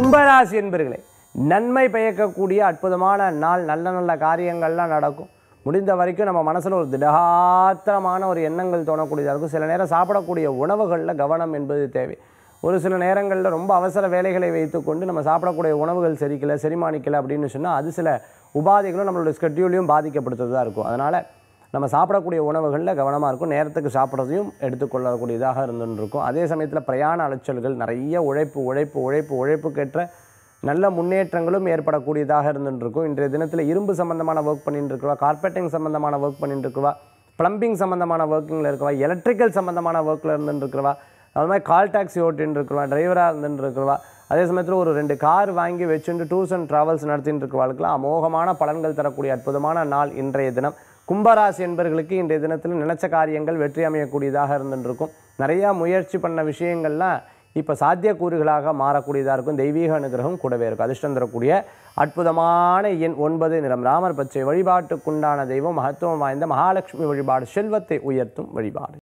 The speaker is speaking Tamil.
கும்பராசி என்பர்களே நன்மை பயக்கக்கூடிய அற்புதமான நாள் நல்ல நல்ல காரியங்கள்லாம் நடக்கும் முடிந்த வரைக்கும் நம்ம மனசில் ஒரு திடகாத்திரமான ஒரு எண்ணங்கள் தோணக்கூடியதாக இருக்கும் சில நேரம் சாப்பிடக்கூடிய உணவுகளில் கவனம் என்பது தேவை ஒரு சில நேரங்களில் ரொம்ப அவசர வேலைகளை வைத்துக்கொண்டு நம்ம சாப்பிடக்கூடிய உணவுகள் செரிக்கல செரிமானிக்கல அப்படின்னு சொன்னால் அது சில உபாதைகளும் நம்மளுடைய ஸ்கெட்யூலையும் பாதிக்கப்படுத்துறதா இருக்கும் அதனால் நம்ம சாப்பிடக்கூடிய உணவுகளில் கவனமாக இருக்கும் நேரத்துக்கு சாப்பிட்றதையும் எடுத்துக்கொள்ளக்கூடியதாக இருந்துன்னு இருக்கும் அதே சமயத்தில் பிரயாண அலைச்சல்கள் நிறைய உழைப்பு உழைப்பு உழைப்பு உழைப்புக்கேற்ற நல்ல முன்னேற்றங்களும் ஏற்படக்கூடியதாக இருந்துட்டு இருக்கும் இன்றைய தினத்தில் இரும்பு சம்பந்தமான ஒர்க் பண்ணிட்டு இருக்கிறவா கார்பெட்டிங் சம்பந்தமான ஒர்க் பண்ணிட்டு இருக்கிறவா ப்ளம்பிங் சம்பந்தமான ஒர்க்கிங்கில் இருக்கிறவா எலக்ட்ரிக்கல் சம்பந்தமான ஒர்க்கில் இருந்துட்டு இருக்கிறவா அது மாதிரி கால் டாக்ஸி ஓட்டின்னு இருக்கிறவா டிரைவராக இருந்துட்டு இருக்கிறவா அதே சமயத்தில் ஒரு ரெண்டு கார் வாங்கி வச்சுட்டு டூர்ஸ் அண்ட் ட்ராவல்ஸ் நடத்திட்டு இருக்கிறவாளுக்கெல்லாம் அமோகமான பலன்கள் தரக்கூடிய அற்புதமான நாள் இன்றைய தினம் கும்பராசி என்பர்களுக்கு இன்றைய தினத்தில் நினைச்ச காரியங்கள் வெற்றி அமையக்கூடியதாக இருந்துட்டு இருக்கும் நிறையா முயற்சி பண்ண விஷயங்கள்லாம் இப்போ சாத்தியக்கூறுகளாக மாறக்கூடியதாக இருக்கும் தெய்வீக அனுகிரகம் கூடவே இருக்கும் அதிர்ஷ்டம் தரக்கூடிய அற்புதமான எண் ஒன்பது நிறம் ராமர் பச்சை வழிபாட்டுக்குண்டான தெய்வம் மகத்துவம் வாய்ந்த மகாலட்சுமி வழிபாடு செல்வத்தை உயர்த்தும் வழிபாடு